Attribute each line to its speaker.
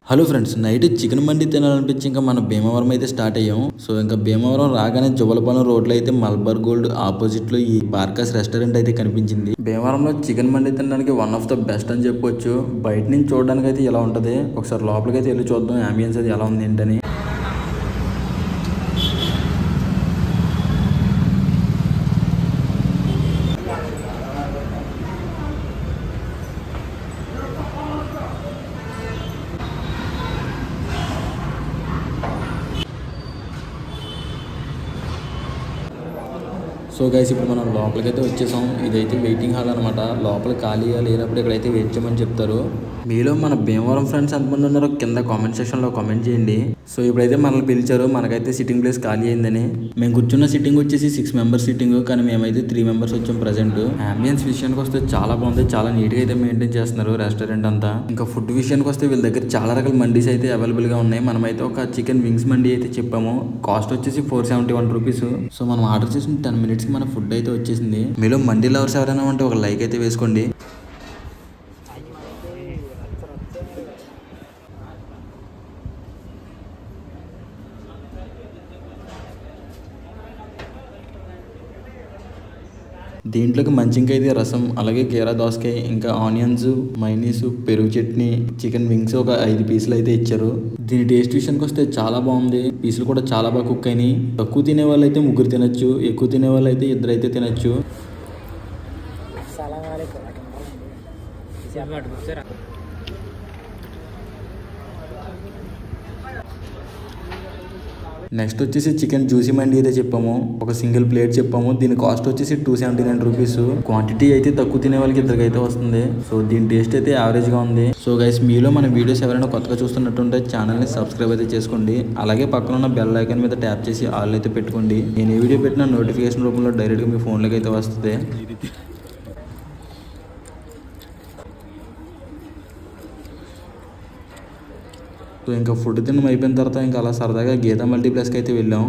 Speaker 1: Hello friends night chicken mandi తినాలనిపించి ఇంకా మన భీమవరం అయితే స్టార్ట్ అయ్యాం సో ఇంకా భీమవరం రాగానే జువలపాలెం రోడ్లో అయితే మల్బార్ గోల్డ్ ఆపోజిట్ లో ఈ బార్కాస్ రెస్టారెంట్ అయితే కనిపించింది భీమవరంలో చికెన్ మండి తినడానికి వన్ ఆఫ్ ద బెస్ట్ అని చెప్పొచ్చు బయట నుంచి చూడడానికి అయితే ఇలా ఉంటది ఒకసారి లోపలికి అయితే వెళ్ళి చూద్దాం అంబియన్స్ అది ఎలా ఉంది ఏంటని సో గైస్ ఇప్పుడు మనం లోపలికి అయితే వచ్చేసాం ఇదైతే వెయిటింగ్ హాల్ అనమాట లోపల ఖాళీగా లేనప్పుడు ఇక్కడైతే వెయిట్ చేయమని చెప్తారు మీలో మన భీమవరం ఫ్రెండ్స్ ఎంతమంది ఉన్నారో కింద కామెంట్ సెక్షన్లో కామెంట్ చేయండి సో ఇప్పుడైతే మనల్ని పిలిచారు మనకైతే సిట్టింగ్ ప్లేస్ ఖాళీ అయిందని మేము కూర్చున్న సిట్టింగ్ వచ్చేసి సిక్స్ మెంబర్స్ సిట్టింగ్ కానీ మేమైతే త్రీ మెంబర్స్ వచ్చాం ప్రజెంట్ అంబియన్స్ విషయానికి వస్తే చాలా బాగుంది చాలా నీట్గా అయితే మెయింటైన్ చేస్తున్నారు రెస్టారెంట్ అంతా ఇంకా ఫుడ్ విషయానికి వస్తే వీళ్ళ దగ్గర చాలా రకాల మండీస్ అయితే అవైలబుల్గా ఉన్నాయి మనమైతే ఒక చికెన్ వింగ్స్ మండీ అయితే చెప్పాము కాస్ట్ వచ్చేసి four seventy one rupees so మనం ఆర్డర్ చేసిన టెన్ మినిట్స్కి మన ఫుడ్ అయితే వచ్చేసింది మీలో మండీ లవర్స్ ఎవరైనా ఉంటే ఒక లైక్ అయితే వేసుకోండి దీంట్లోకి మంచిగా అయితే రసం అలాగే కీరా దోసకాయ ఇంకా ఆనియన్స్ మైనీస్ పెరుగు చట్నీ చికెన్ వింగ్స్ ఒక ఐదు పీసులు అయితే ఇచ్చారు దీని టేస్ట్ విషయానికి వస్తే చాలా బాగుంది పీసులు కూడా చాలా బాగా కుక్ అయినాయి తక్కువ తినే వాళ్ళు అయితే ముగ్గురు తినొచ్చు ఎక్కువ తినే వాళ్ళు అయితే ఇద్దరు అయితే తినొచ్చు
Speaker 2: Assalamualaikum. Siapa dulu sir?
Speaker 1: Next వచ్చేసి చికెన్ జ్యూసీ మండి అయితే చెప్పాము ఒక సింగిల్ ప్లేట్ చెప్పాము దీని కాస్ట్ వచ్చేసి two seventy nine rupees quantity అయితే తక్కువ తినే వాళ్ళకి ఇద్దరికి అయితే వస్తుంది సో దీని టేస్ట్ అయితే యావరేజ్ గా ఉంది సో గైస్ మీలో మన వీడియోస్ ఎవరైనా కొత్తగా చూస్తున్నట్టుంటే ఛానల్ ని సబ్స్క్రైబ్ అయితే చేసుకోండి అలాగే పక్కన ఉన్న బెల్ ఐకాన్ మీద ట్యాప్ చేసి ఆల్ అయితే పెట్టుకోండి నేను ఏ వీడియో పెట్టినా నోటిఫికేషన్ రూపంలో డైరెక్ట్ గా మీ ఫోన్లోకి అయితే వస్తుంది సో ఇంకా ఫుడ్ తినడం అయిపోయిన తర్వాత ఇంకా అలా సరదాగా గీతా మల్టీప్లెక్స్కి అయితే వెళ్ళాం